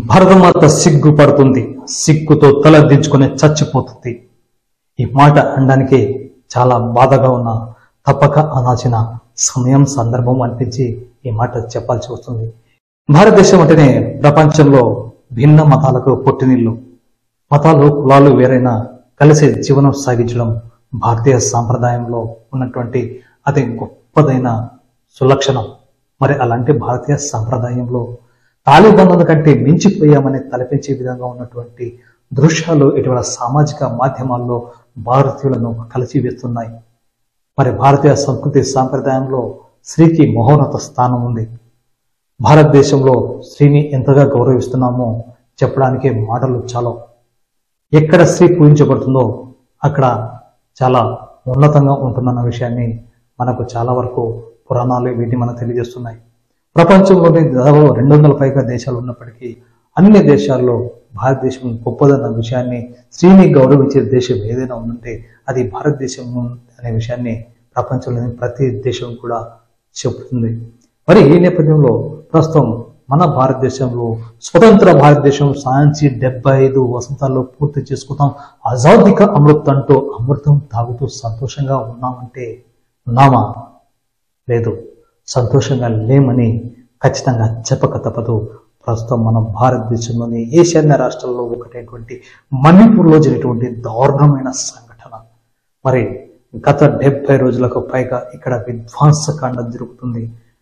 భరతమాత సిగ్గుపడుతుంది సిగ్గుతో తల దించుకొని చచ్చిపోతుంది ఈ మాట అనడానికి చాలా బాధగా ఉన్న తప్పక అనాల్సిన సమయం సందర్భం అనిపించి ఈ మాట చెప్పాల్సి వస్తుంది భారతదేశం అంటేనే ప్రపంచంలో భిన్న మతాలకు పుట్టినిల్లు మతాలు కులాలు వేరైనా కలిసి జీవనం సాగించడం భారతీయ సాంప్రదాయంలో ఉన్నటువంటి అతి గొప్పదైన సులక్షణం మరి అలాంటి భారతీయ సాంప్రదాయంలో తాలిబాన్ల కంటే మించిపోయామని తలపించే విధంగా ఉన్నటువంటి దృశ్యాలు ఇటీవల సామాజిక మాధ్యమాల్లో భారతీయులను కలిసి వేస్తున్నాయి మరి భారతీయ సంస్కృతి సాంప్రదాయంలో స్త్రీకి మహోన్నత స్థానం ఉంది భారతదేశంలో స్త్రీని ఎంతగా గౌరవిస్తున్నామో చెప్పడానికి మాటలు చాలా ఎక్కడ స్త్రీ పూజించబడుతుందో అక్కడ చాలా ఉన్నతంగా ఉంటుందన్న విషయాన్ని మనకు చాలా వరకు పురాణాలు వీటిని మనకు తెలియజేస్తున్నాయి ప్రపంచంలోని దాదాపు రెండు వందల పైగా దేశాలు ఉన్నప్పటికీ అన్ని దేశాల్లో భారతదేశం గొప్పదన్న విషయాన్ని స్త్రీని గౌరవించే దేశం ఏదైనా ఉందంటే అది భారతదేశం అనే విషయాన్ని ప్రపంచంలోని ప్రతి దేశం కూడా చెబుతుంది మరి ఈ నేపథ్యంలో ప్రస్తుతం మన భారతదేశంలో స్వతంత్ర భారతదేశం సాధించి డెబ్బై ఐదు వసంతాల్లో పూర్తి చేసుకుంటాం ఆజాదిక అమృత్ అంటూ అమృతం తాగుతూ సంతోషంగా ఉన్నామంటే ఉన్నామా లేదు సంతోషంగా లేమని ఖచ్చితంగా చెప్పక తప్పదు ప్రస్తుతం మన భారతదేశంలోని ఈశాన్య రాష్ట్రాల్లో ఒకటైనటువంటి మణిపూర్లో జరిగినటువంటి దారుణమైన సంఘటన మరి గత డెబ్బై రోజులకు పైగా ఇక్కడ విధ్వంసకాండం జరుగుతుంది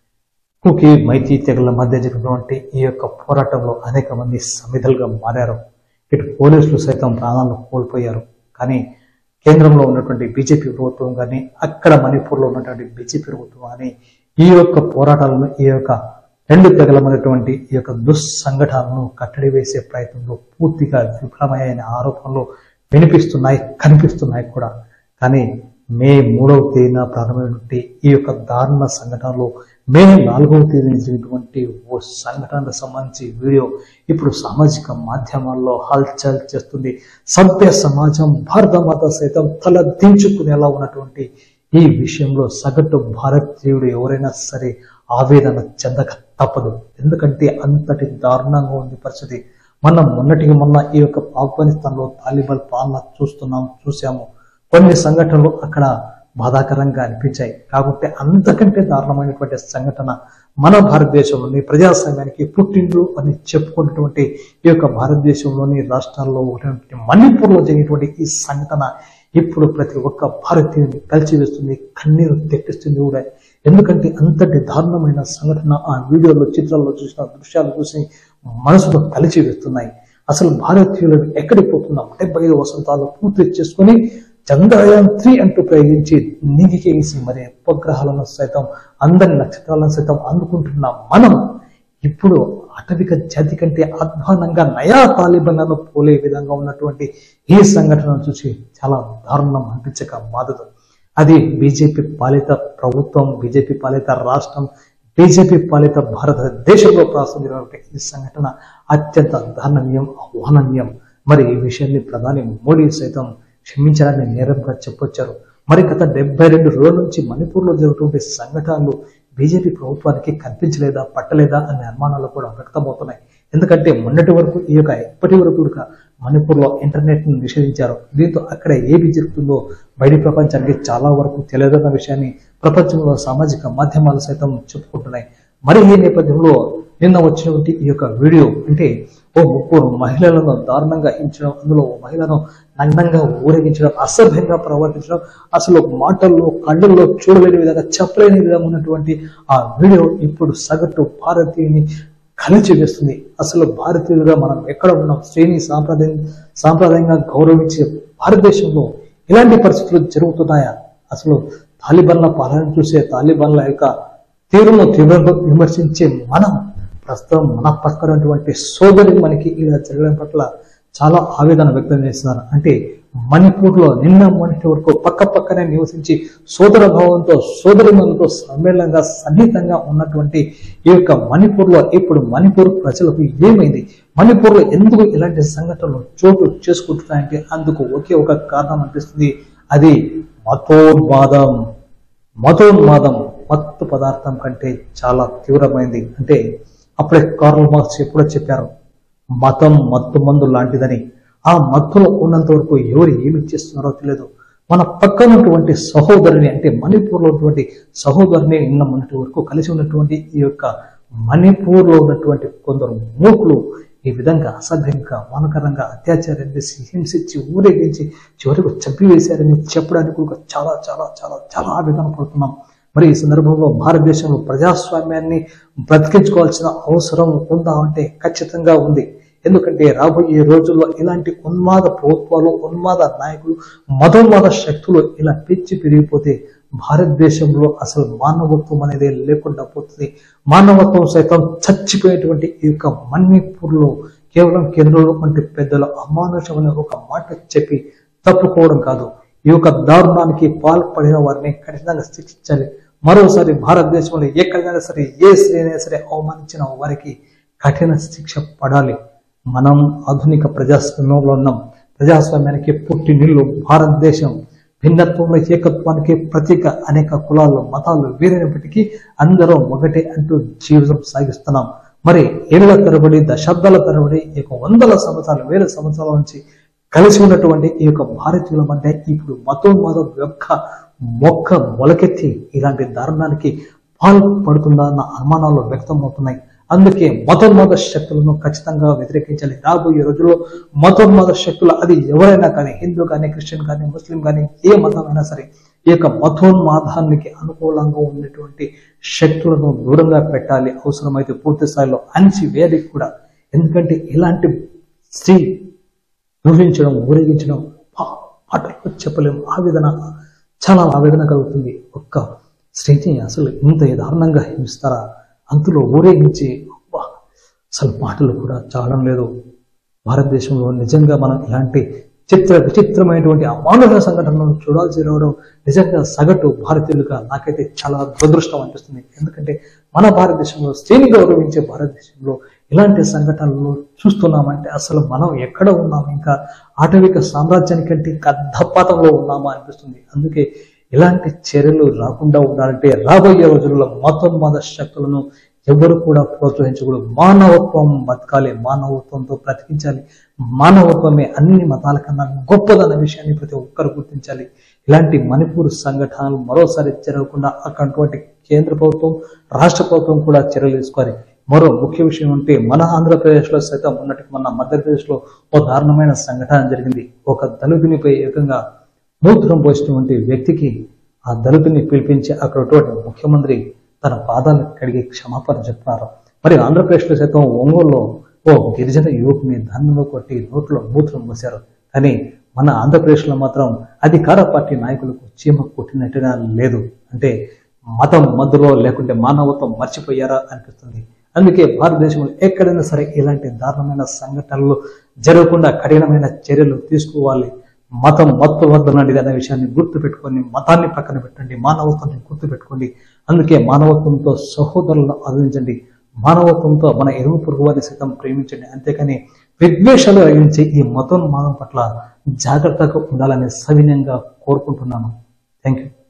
కుకి మైతీ తెగల మధ్య జరిగినటువంటి ఈ యొక్క పోరాటంలో అనేక మంది సమిధలుగా మారారు ఇటు పోలీసులు సైతం ప్రాణాలను కోల్పోయారు కానీ కేంద్రంలో ఉన్నటువంటి బీజేపీ ప్రభుత్వం కానీ అక్కడ మణిపూర్లో ఉన్నటువంటి బీజేపీ ప్రభుత్వం కానీ ఈ యొక్క పోరాటాలను ఈ యొక్క రెండు తెగలమైనటువంటి ఈ యొక్క దుస్సంఘటనలను కట్టడి వేసే ప్రయత్నంలో పూర్తిగా విఫలమైన ఆరోపణలు వినిపిస్తున్నాయి కనిపిస్తున్నాయి కూడా కానీ మే మూడవ తేదీన ప్రారంభమైనటువంటి ఈ యొక్క దారుణ సంఘటనలో మే నాలుగవ తేదీన జరిగినటువంటి ఓ సంఘటనకు సంబంధించి వీడియో ఇప్పుడు సామాజిక మాధ్యమాల్లో హల్చల్ చేస్తుంది సభ్య సమాజం భారత మాత సైతం తల దించుకునేలా ఉన్నటువంటి ఈ విషయంలో సగటు భారతీయుడు ఎవరైనా సరే ఆవేదన చెందక తప్పదు ఎందుకంటే అంతటి దారుణంగా ఉంది పరిస్థితి మనం మొన్నటికి మొన్న ఈ యొక్క ఆఫ్ఘనిస్తాన్లో తాలిబాన్ పాలన చూస్తున్నాం చూసాము కొన్ని సంఘటనలు అక్కడ బాధాకరంగా అనిపించాయి కాబట్టి అంతకంటే దారుణమైనటువంటి సంఘటన మన భారతదేశంలోని ప్రజాస్వామ్యానికి పుట్టిండ్లు అని చెప్పుకున్నటువంటి ఈ యొక్క భారతదేశంలోని రాష్ట్రాల్లో ఉన్నటువంటి మణిపూర్లో జరిగినటువంటి ఈ సంఘటన ఇప్పుడు ప్రతి ఒక్క భారతీయుని కలిసివేస్తుంది కన్నీరు తెప్పిస్తుంది కూడా ఎందుకంటే అంతటి దారుణమైన సంఘటన ఆ వీడియోలో చిత్రాల్లో చూసిన దృశ్యాలు చూసి మనసులో కలిసి వేస్తున్నాయి అసలు భారతీయులు ఎక్కడికి పోతున్నాం డెబ్బై ఐదు వసంతాలు పూర్తి చేసుకుని చంద్రయాన్ త్రీ అంటూ ప్రయోగించి నీగికేసి మరి ఉపగ్రహాలను సైతం అందరి నక్షత్రాలను సైతం అందుకుంటున్న మనం ఇప్పుడు అటవిక జాతి కంటే అధ్వానంగా నయా తాలిబన్లను పోలే విధంగా ఉన్నటువంటి ఈ సంఘటనను చూసి చాలా దారుణం అనిపించక బాధదు అది బీజేపీ పాలిత ప్రభుత్వం బీజేపీ పాలిత రాష్ట్రం బీజేపీ పాలిత భారతదేశంలో ప్రారంభించినటువంటి ఈ సంఘటన అత్యంత దారుణనీయం అవాహనీయం మరి ఈ విషయాన్ని ప్రధాని మోడీ సైతం క్షమించాలని నేరంగా చెప్పొచ్చారు మరి గత డెబ్బై రెండు రోజుల నుంచి మణిపూర్లో జరుగుతున్న సంఘటనలు బీజేపీ ప్రభుత్వానికి కనిపించలేదా పట్టలేదా అనే అనుమానాలు కూడా వ్యక్తమవుతున్నాయి ఎందుకంటే మొన్నటి వరకు ఈ యొక్క ఇప్పటి వరకు కూడా మణిపూర్లో ఇంటర్నెట్ ను నిషేధించారు దీంతో అక్కడ ఏమి జరుగుతుందో బయటి ప్రపంచానికి చాలా వరకు తెలియదన్న విషయాన్ని ప్రపంచంలో సామాజిక మాధ్యమాలు సైతం చెప్పుకుంటున్నాయి మరి ఈ నేపథ్యంలో నిన్న వచ్చినటువంటి ఈ యొక్క వీడియో అంటే ఓ ముగ్గురు మహిళలను దారుణంగా హించడం అందులో ఓ మహిళను నగ్నంగా ఊరేగించడం అసభ్యంగా ప్రవర్తించడం అసలు మాటల్లో కళ్ళల్లో చూడలేని విధంగా చెప్పలేని విధంగా ఉన్నటువంటి ఆ వీడియో ఇప్పుడు సగటు భారతీయుని కలిచి వేస్తుంది అసలు భారతీయులుగా మనం ఎక్కడ ఉన్నాం శ్రేణి సాంప్రదాయం సాంప్రదాయంగా గౌరవించే భారతదేశంలో ఇలాంటి పరిస్థితులు జరుగుతున్నాయా అసలు తాలిబాన్ల పాలన చూసే తాలిబాన్ల యొక్క తీరును తీవ్రంగా విమర్శించే మనం ప్రస్తుతం మన పక్కనటువంటి సోదరి మనకి ఇలా జరగడం పట్ల చాలా ఆవేదన వ్యక్తం చేస్తున్నారు అంటే మణిపూర్లో నిన్న మొన్నటి వరకు పక్క పక్కనే నివసించి సోదర భావంతో సోదరిమలతో సమ్మేళనంగా సన్నిహితంగా ఉన్నటువంటి ఈ యొక్క మణిపూర్లో ఇప్పుడు మణిపూర్ ప్రజలకు ఏమైంది మణిపూర్లో ఎందుకు ఇలాంటి సంఘటనలు చోటు చేసుకుంటున్నాయంటే అందుకు ఒకే ఒక కారణం అనిపిస్తుంది అది మతోన్మాదం మతోన్మాదం మత్తు పదార్థం కంటే చాలా తీవ్రమైంది అంటే అప్పుడే కార్ల్ మార్క్స్ ఎప్పుడో చెప్పారు మతం మత్తు మందు లాంటిదని ఆ మత్తులో ఉన్నంత వరకు ఎవరు ఏమి చేస్తున్నారో తెలియదు మన పక్కనటువంటి సహోదరుని అంటే మణిపూర్లో ఉన్నటువంటి సహోదరుని నిన్న మొన్నటి వరకు కలిసి ఉన్నటువంటి ఈ యొక్క మణిపూర్లో ఉన్నటువంటి కొందరు మూకులు ఈ విధంగా అసభ్యంగా మానకరంగా అత్యాచారం చేసి హింసించి ఊరేగించి చివరికి చంపివేశారని చెప్పడానికి కూడా చాలా చాలా చాలా చాలా ఆవేదన పడుతున్నాం మరి ఈ సందర్భంలో భారతదేశంలో ప్రజాస్వామ్యాన్ని బ్రతికించుకోవాల్సిన అవసరం ఉందా అంటే ఖచ్చితంగా ఉంది ఎందుకంటే రాబోయే రోజుల్లో ఇలాంటి ఉన్మాద ప్రభుత్వాలు ఉన్మాద నాయకులు మతోన్మాద శక్తులు ఇలా పెంచి పెరిగిపోతే భారతదేశంలో అసలు మానవత్వం అనేది లేకుండా పోతుంది మానవత్వం సైతం చచ్చిపోయేటువంటి ఈ యొక్క మణిపూర్లో కేవలం కేంద్రంలో వంటి పెద్దల అమానుషమైన ఒక మాట చెప్పి తప్పుకోవడం కాదు ఈ యొక్క దారుణానికి పాల్పడిన వారిని కఠినంగా శిక్షించాలి మరోసారి భారతదేశంలో ఎక్కడైనా సరే ఏ స్త్రీ అయినా సరే అవమానించిన వారికి కఠిన శిక్ష పడాలి మనం ఆధునిక ప్రజాస్వామ్యంలో ఉన్నాం ప్రజాస్వామ్యానికి పుట్టి నిల్లు భారతదేశం భిన్నత్వంలో ఏకత్వానికి ప్రతీక అనేక కులాలు మతాలు వీరైనప్పటికీ అందరం ఒకటే అంటూ జీవితం సాగిస్తున్నాం మరి ఏళ్ల తరబడి దశాబ్దాల తరబడి ఈ యొక్క వందల సంవత్సరాలు వేల సంవత్సరాల నుంచి కలిసి ఉన్నటువంటి ఈ యొక్క భారతీయుల మధ్య ఇప్పుడు మతోన్మాదం యొక్క మొక్క మొలకెత్తి ఇలాంటి దారుణానికి పాల్పడుతుందన్న అనుమానాలు వ్యక్తమవుతున్నాయి అందుకే మతోన్మాద శక్తులను ఖచ్చితంగా వ్యతిరేకించాలి రాబోయే రోజుల్లో మతోన్మాద శక్తులు అది ఎవరైనా కానీ హిందూ కానీ క్రిస్టియన్ కానీ ముస్లిం కానీ ఏ మతం అయినా సరే ఈ యొక్క మతోన్మాదానికి అనుకూలంగా ఉన్నటువంటి శక్తులను దూరంగా పెట్టాలి అవసరమైతే పూర్తి స్థాయిలో అణిచి వేయాలి కూడా ఎందుకంటే ఇలాంటి స్త్రీ ఊహించడం ఊరేగించడం పా- మాటల్లో చెప్పలేము ఆవేదన చాలా ఆవేదన కలుగుతుంది ఒక్క స్త్రీని అసలు ఇంత దారుణంగా హింస్తారా అందులో ఊరేగించి అబ్బా, అసలు మాటలు కూడా చాలడం లేదు భారతదేశంలో నిజంగా మనం ఇలాంటి చిత్ర విచిత్రమైనటువంటి అమానుష సంఘటనలను చూడాల్సి రావడం నిజంగా సగటు భారతీయులుగా నాకైతే చాలా దురదృష్టం అనిపిస్తుంది ఎందుకంటే మన భారతదేశంలో స్త్రీని గౌరవించే భారతదేశంలో ఇలాంటి సంఘటనలు చూస్తున్నామంటే అసలు మనం ఎక్కడ ఉన్నాం ఇంకా ఆటవిక సామ్రాజ్యానికంటే ఇంకా అధపాతంలో ఉన్నామా అనిపిస్తుంది అందుకే ఇలాంటి చర్యలు రాకుండా ఉండాలంటే రాబోయే రోజుల్లో మతోన్మాద శక్తులను ఎవరు కూడా ప్రోత్సహించకూడదు మానవత్వం బతకాలి మానవత్వంతో బ్రతికించాలి మానవత్వమే అన్ని మతాల కన్నా గొప్పదన్న విషయాన్ని ప్రతి ఒక్కరు గుర్తించాలి ఇలాంటి మణిపూర్ సంఘటనలు మరోసారి జరగకుండా అక్కడటువంటి కేంద్ర ప్రభుత్వం రాష్ట్ర ప్రభుత్వం కూడా చర్యలు తీసుకోవాలి మరో ముఖ్య విషయం అంటే మన ఆంధ్రప్రదేశ్లో సైతం ఉన్నట్టు మన మధ్యప్రదేశ్లో ఓ దారుణమైన సంఘటన జరిగింది ఒక దళితునిపై ఏకంగా మూత్రం పోసినటువంటి వ్యక్తికి ఆ దళితుని పిలిపించి అక్కడ ఉన్నటువంటి ముఖ్యమంత్రి తన పాదాలను కడిగి క్షమాపణ చెప్తున్నారు మరి ఆంధ్రప్రదేశ్లో సైతం ఒంగోలులో ఓ గిరిజన యువకుని ధాన్యంలో కొట్టి నోట్లో మూత్రం పోశారు కానీ మన ఆంధ్రప్రదేశ్లో మాత్రం అధికార పార్టీ నాయకులకు చీమ కొట్టినట్టుగా లేదు అంటే మతం మధ్యలో లేకుంటే మానవత్వం మర్చిపోయారా అనిపిస్తుంది అందుకే భారతదేశంలో ఎక్కడైనా సరే ఇలాంటి దారుణమైన సంఘటనలు జరగకుండా కఠినమైన చర్యలు తీసుకోవాలి మతం మత్తు వద్దనండి అనే విషయాన్ని గుర్తు పెట్టుకొని మతాన్ని పక్కన పెట్టండి మానవత్వాన్ని గుర్తు పెట్టుకోండి అందుకే మానవత్వంతో సహోదరులను ఆదరించండి మానవత్వంతో మన ఎరువు పొరుగు వారిని సైతం ప్రేమించండి అంతేకాని విద్వేషాలు రగించే ఈ మతోన్మాదం పట్ల జాగ్రత్తగా ఉండాలని సవినయంగా కోరుకుంటున్నాను థ్యాంక్ యూ